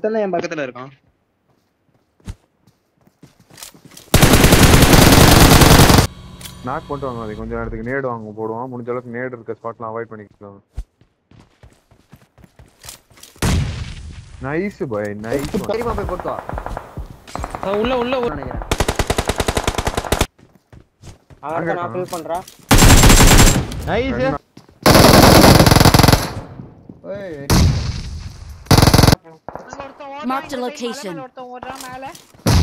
ஒருத்தன் தான் என் பக்கத்துல இருக்கான் நாக் பண்ணிட்டு வாங்க அது கொஞ்ச நேரத்துக்கு நேடு வாங்க போடுவான் முடிஞ்ச அளவுக்கு நேடு இருக்க ஸ்பாட்லாம் அவாய்ட் பண்ணிக்கலாம் நைஸ் பாய் நைஸ் தெரியுமா போய் போட்டு வா அஹ் உள்ள உள்ள உள்ள. நினைக்கிறேன் அவன் நான் ஃபீல் பண்றான் நைஸ் ஏய் Marked a location. ஒருத்தன் ஓடுறான் மேல